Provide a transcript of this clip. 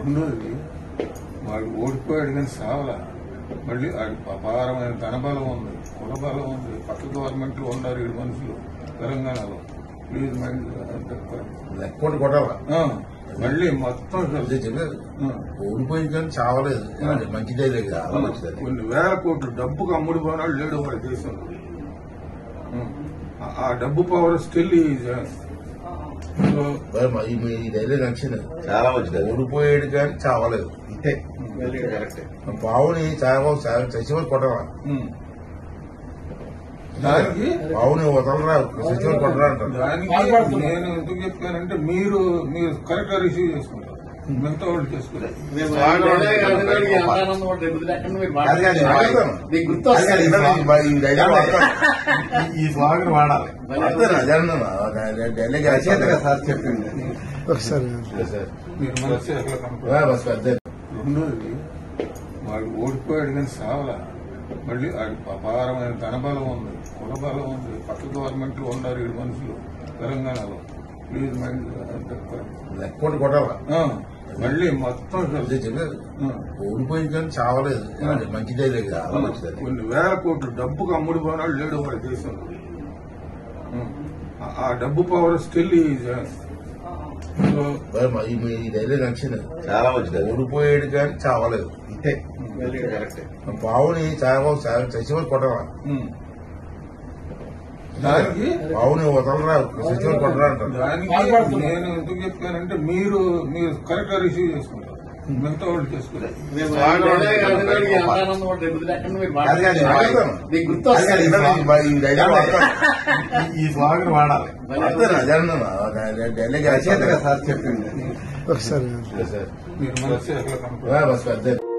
రెండోది వాడు ఓడిపోయాడు కానీ సావలా మళ్ళీ వాడి అపారమైన ధనబలం ఉంది కుల బలం ఉంది పక్క గవర్నమెంట్ లో ఉన్నారు ఏడు మనుషులు తెలంగాణలో ప్లీజ్ మైండ్ లెక్కోటి కొట్టాలా మళ్ళీ మొత్తం అదే చెప్పారు ఆ, ఓడిపోయింది కానీ చావలేదు అది మంచిదే లేదు చాలా మంచిది కొన్ని వేల కోట్లు డబ్బుకు అమ్ముడు పోనాడు లేడు వాడి దేశంలో ఉం. ఆ- ఆ డబ్బు పవర్ స్టిల్ సో మరి మా- ఈ మీ ధైర్యం నచ్చింది చాలా మంచిది ఓడిపోయాడు కానీ చావలేదు ఇంతే కరెక్ట్ పావుని చావ చచ్చిపోయి కొట్టాలా ఉం. దానికి పావుని వదలరా చచ్చిపోయి కొట్టరా అంటారు దానికి నేను ఎందుకు చెప్పానంటే మీరు మీరు కరెక్ట్ గా రిసీవ్ చేసుకుంటారు మిగతా వాళ్ళు చేసుకుంటారు అది కాదు, నేను వాడతాను. అది కాదు, ఇలా నేను బా- ఈ డైలాగ్ వాడతాను. ఈ స్వాగతం వాడాలి వాడతాను, అదే అన్నాను. ఆ డైలాగ్ రచయితగా సార్ చెప్పింది సార్. మీరు మనసు ఎట్లా ఆ, కనపడాలి బస్ అదే రెండోది వాడు ఓడిపోయాడు కానీ సావలా మళ్ళీ వాడి అపారమైన ధనబలం ఉంది కుల బలం ఉంది పక్క గవర్నమెంట్ లో ఉన్నారు ఏడు మనుషులు తెలంగాణలో ప్లీజ్ మైండ్ లెక్కోటి కొట్టాలా మళ్ళీ మొత్తం అదే చెప్పారు ఆ, ఓడిపోయింది కానీ చావలేదు అది మంచిదే లేదు చాలా మంచిది కొన్ని వేల కోట్లు డబ్బుకు అమ్ముడు పోనాడు లేడు వాడి దేశంలో ఉం. ఆ- ఆ డబ్బు పవర్ స్టిల్ సో మరి మా- ఈ మీ ధైర్యం నచ్చింది చాలా మంచిది ఓడిపోయాడు కానీ చావలేదు ఇంతే కరెక్ట్ పావుని చావ చచ్చిపోయి కొట్టాలా ఉం. దానికి పావుని వదలరా చచ్చిపోయి కొట్టరా అంటారు దానికి నేను ఎందుకు చెప్పానంటే మీరు మీరు కరెక్ట్ గా రిసీవ్ చేసుకుంటారు మిగతా వాళ్ళు చేసుకుంటారు అది కాదు, నేను వాడతాను. అది కాదు, ఇలా నేను బా- ఈ డైలాగ్ వాడతాను. ఈ స్వాగతం వాడాలి వాడతాను, అదే అన్నాను. ఆ డైలాగ్ రచయితగా సార్ చెప్పింది సార్. మీరు మనసు ఎట్లా ఆ, కనపడాలి బస్ అదే